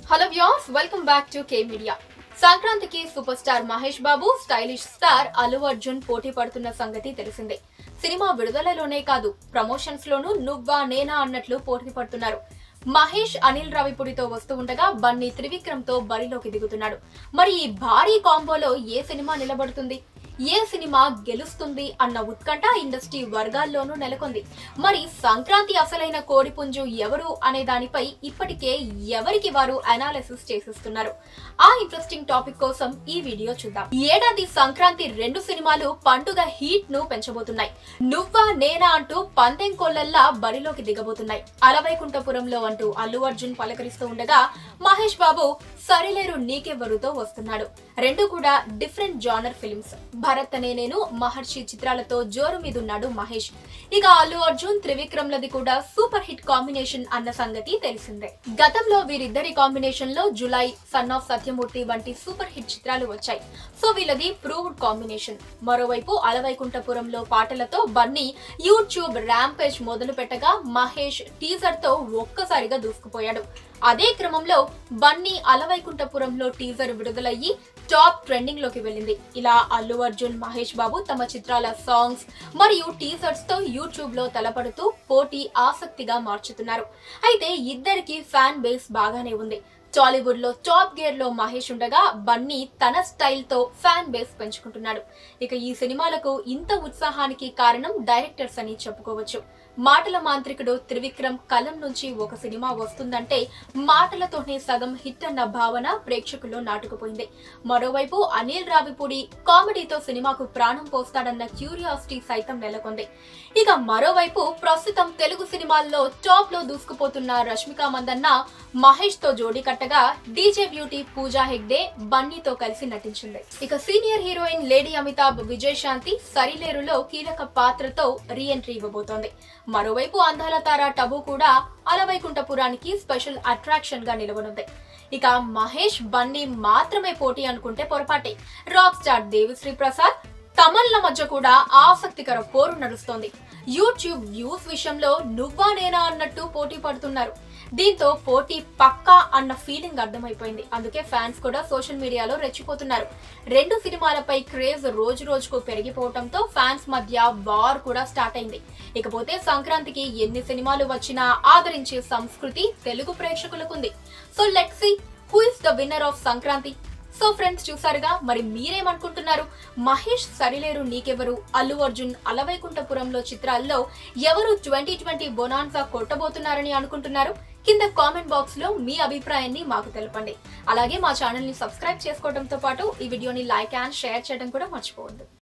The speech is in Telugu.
hello views welcome back to K media సంక్రాంతికి super star Mahesh Babu stylish star Allu Arjun పోటీ పడుతున్న సంగతి తెలిసిందే సినిమా విడుదలలోనే కాదు ప్రమోషన్స్ లోనూ నువ్వా నేనా అన్నట్లు పోటీ పడుతున్నారు మహేష్ అనిల్ రావిపూడితో వస్తూ ఉండగా బన్నీ త్రివిక్రమ్ తో బరిలోకి దిగుతున్నాడు మరి ఈ భారీ కాంబోలో ఏ సినిమా నిలబడుతుంది ఏ సినిమా గెలుస్తుంది అన్న ఉత్కంఠ ఇండస్ట్రీ వర్గాల్లోనూ నెలకొంది మరి సంక్రాంతి అసలైన కోడిపుంజు ఎవరు అనే దానిపై ఇప్పటికే ఎవరికి వారు అనాలిసిస్ చేసిస్తున్నారు ఆ ఇంట్రెస్టింగ్ టాపిక్ కోసం ఈ వీడియో చూద్దాం ఈ ఏడాది సంక్రాంతి రెండు సినిమాలు పండుగ హీట్ ను పెంచబోతున్నాయి నువ్వా నేనా అంటూ పందెం కోళ్లల్లా బరిలోకి దిగబోతున్నాయి అలవైకుంఠపురంలో అంటూ అల్లు అర్జున్ పలకరిస్తూ ఉండగా మహేష్ బాబు సరిలేరు నీకెవ్వరుతో వస్తున్నాడు రెండు కూడా డిఫరెంట్ జానర్ ఫిల్మ్స్ భరత్ అనే నేను మహర్షి చిత్రాలతో జోరు మీదున్నాడు మహేష్ ఇక అల్లు అర్జున్ త్రివిక్రమ్లది కూడా సూపర్ హిట్ కాంబినేషన్ అన్న సంగతి తెలిసిందే గతంలో వీరిద్దరి కాంబినేషన్ లో జులై సన్ ఆఫ్ సత్యమూర్తి వంటి సూపర్ హిట్ చిత్రాలు వచ్చాయి సో వీళ్ళది ప్రూవ్డ్ కాంబినేషన్ మరోవైపు అలవైకుంఠపురంలో పాటలతో బన్నీ యూట్యూబ్ ర్యాంపేజ్ మొదలు పెట్టగా మహేష్ టీజర్ తో ఒక్కసారిగా దూసుకుపోయాడు అదే క్రమంలో బన్నీ అలవైకుంఠపురంలో టీజర్ విడుదలయ్యి టాప్ ట్రెండింగ్ లోకి వెళ్ళింది ఇలా అల్లు అర్జున్ మహేష్ బాబు తమ చిత్రాల సాంగ్స్ మరియు టీజర్స్ తో యూట్యూబ్ లో తలపడుతూ పోటీ ఆసక్తిగా మార్చుతున్నారు అయితే ఇద్దరికి ఫ్యాన్ బేస్ బాగానే ఉంది టాలీవుడ్ లో టాప్ గేర్ లో మహేష్ ఉండగా బన్నీ తన స్టైల్ తో ఫ్యాన్ బేస్ పెంచుకుంటున్నాడు ఇక ఈ సినిమాలకు ఇంత ఉత్సాహానికి కారణం డైరెక్టర్స్ అని చెప్పుకోవచ్చు మాటల మాంత్రికుడు త్రివిక్రమ్ కలం నుంచి ఒక సినిమా వస్తుందంటే మాటలతోనే సగం హిట్ అన్న భావన ప్రేక్షకుల్లో నాటుకుపోయింది మరోవైపు అనిల్ రావిపూడి కామెడీతో సినిమాకు ప్రాణం పోస్తాడన్న క్యూరియాసిటీ సైతం నెలకొంది ఇక మరోవైపు ప్రస్తుతం తెలుగు సినిమాల్లో టాప్ లో దూసుకుపోతున్న రష్మిక మందన్న మహేష్ తో జోడీ కట్టగా డీజే బ్యూటీ పూజా హెగ్డే బన్నీతో కలిసి నటించింది ఇక senior heroine lady Amitabh Vijayashanti సరిలేరులో కీలక పాత్రతో రీ ఎంట్రీ ఇవ్వబోతోంది మరోవైపు అందాల తార టబు కూడా అలవైకుంఠపురానికి స్పెషల్ అట్రాక్షన్ గా నిలవనుంది ఇక మహేష్ బన్నీ మాత్రమే పోటీ అనుకుంటే పొరపాటే రాక్ స్టార్ దేవిశ్రీ ప్రసాద్ తమన్ల మధ్య కూడా ఆసక్తికర పోరు నడుస్తోంది యూట్యూబ్ వ్యూస్ విషయంలో నువ్వా నేనా అన్నట్టు పోటీ పడుతున్నారు దీంతో పోటీ పక్కా అన్న ఫీలింగ్ అర్థమైపోయింది అందుకే ఫ్యాన్స్ కూడా సోషల్ మీడియాలో రెచ్చిపోతున్నారు రెండు సినిమాలపై క్రేజ్ రోజు రోజుకు పెరిగిపోవడంతో ఫ్యాన్స్ మధ్య వార్ కూడా స్టార్ట్ అయింది ఇకపోతే సంక్రాంతికి ఎన్ని సినిమాలు వచ్చినా ఆదరించే సంస్కృతి తెలుగు ప్రేక్షకులకుంది so let see who is the winner of Sankranti so friends చూసారుగా మరి మీరేమనుకుంటున్నారు మహేష్ సరిలేరు నీకెవరు అల్లు అర్జున్ అలవైకుంఠపురంలో చిత్రాల్లో ఎవరు ట్వంటీ ట్వంటీ బొనాన్సా కొట్టబోతున్నారని అనుకుంటున్నారు కింద కామెంట్ బాక్స్ లో మీ అభిప్రాయాన్ని మాకు తెలపండి అలాగే మా ఛానల్ ని సబ్స్క్రైబ్ చేసుకోవడంతో పాటు ఈ వీడియోని లైక్ అండ్ షేర్ చేయడం కూడా మర్చిపోవద్దు